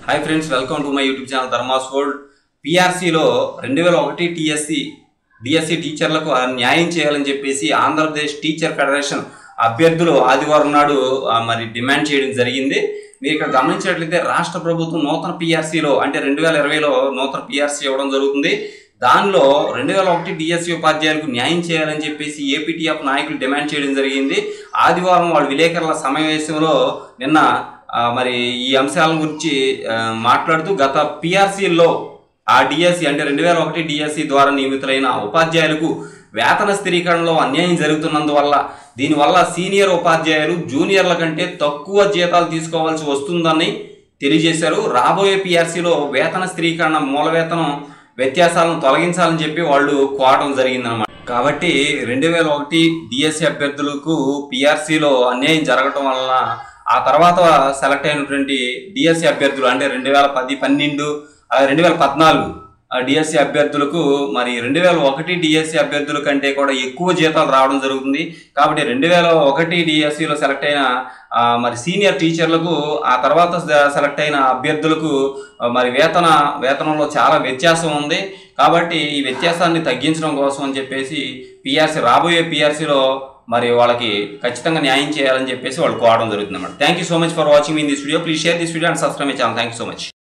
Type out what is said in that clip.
hi friends welcome to my YouTube channel ధర్మాస్ world పిఆర్సీలో రెండు వేల ఒకటి టీఎస్సి డిఎస్సి టీచర్లకు న్యాయం చేయాలని చెప్పేసి ఆంధ్రప్రదేశ్ టీచర్ ఫెడరేషన్ అభ్యర్థులు ఆదివారం నాడు ఆ, మరి డిమాండ్ చేయడం జరిగింది మీరు ఇక్కడ గమనించినట్లయితే రాష్ట్ర ప్రభుత్వం నూతన పిఆర్సీలో అంటే రెండు వేల ఇరవైలో నూతన పిఆర్సీ ఇవ్వడం జరుగుతుంది దానిలో రెండు వేల ఒకటి డిఎస్సి ఉపాధ్యాయులకు న్యాయం చేయాలని చెప్పేసి ఏపీటీఎఫ్ నాయకులు డిమాండ్ చేయడం జరిగింది ఆదివారం వాళ్ళ విలేకరుల సమావేశంలో నిన్న ఆ, మరి ఈ అంశాల గురించి ఆ, మాట్లాడుతూ గత పిఆర్సీల్లో ఆ డిఎస్సి అంటే రెండు వేల ఒకటి డిఎస్సి ద్వారా నియమితులైన ఉపాధ్యాయులకు వేతన స్థిరీకరణలో అన్యాయం జరుగుతున్నందువల్ల దీనివల్ల సీనియర్ ఉపాధ్యాయులు జూనియర్ల కంటే తక్కువ జీతాలు తీసుకోవాల్సి వస్తుందని తెలియజేశారు రాబోయే పిఆర్సీలో వేతన స్థిరీకరణ మూల వేతనం వ్యత్యాసాలను తొలగించాలని చెప్పి వాళ్ళు కోరడం జరిగిందనమాట కాబట్టి రెండు వేల ఒకటి డిఎస్సి అభ్యర్థులకు పిఆర్సీలో అన్యాయం జరగటం వలన ఆ తర్వాత సెలెక్ట్ అయినటువంటి డిఎస్సి అభ్యర్థులు అంటే రెండు వేల పది పన్నెండు రెండు వేల పద్నాలుగు డిఎస్సి అభ్యర్థులకు మరి రెండు వేల ఒకటి డిఎస్సి అభ్యర్థుల కంటే కూడా ఎక్కువ జీతాలు రావడం జరుగుతుంది కాబట్టి రెండు వేల ఒకటి డిఎస్సిలో సెలెక్ట్ అయిన ఆ, మరి సీనియర్ టీచర్లకు ఆ తర్వాత సె- సెలెక్ట్ అయిన అభ్యర్థులకు ఆ, మరి వేతన వేతనంలో చాలా వ్యత్యాసం ఉంది కాబట్టి ఈ వ్యత్యాసాన్ని తగ్గించడం కోసం అని చెప్పేసి పిఆర్సీ రాబోయే పిఆర్సీలో మరి వాళ్ళకి ఖచ్చితంగా న్యాయం చేయాలని చెప్పేసి వాళ్ళు కోవడం జరుగుతుంది అన్నమాట thank you so much for watching in this video please share this video and subscribe my channel thank you so much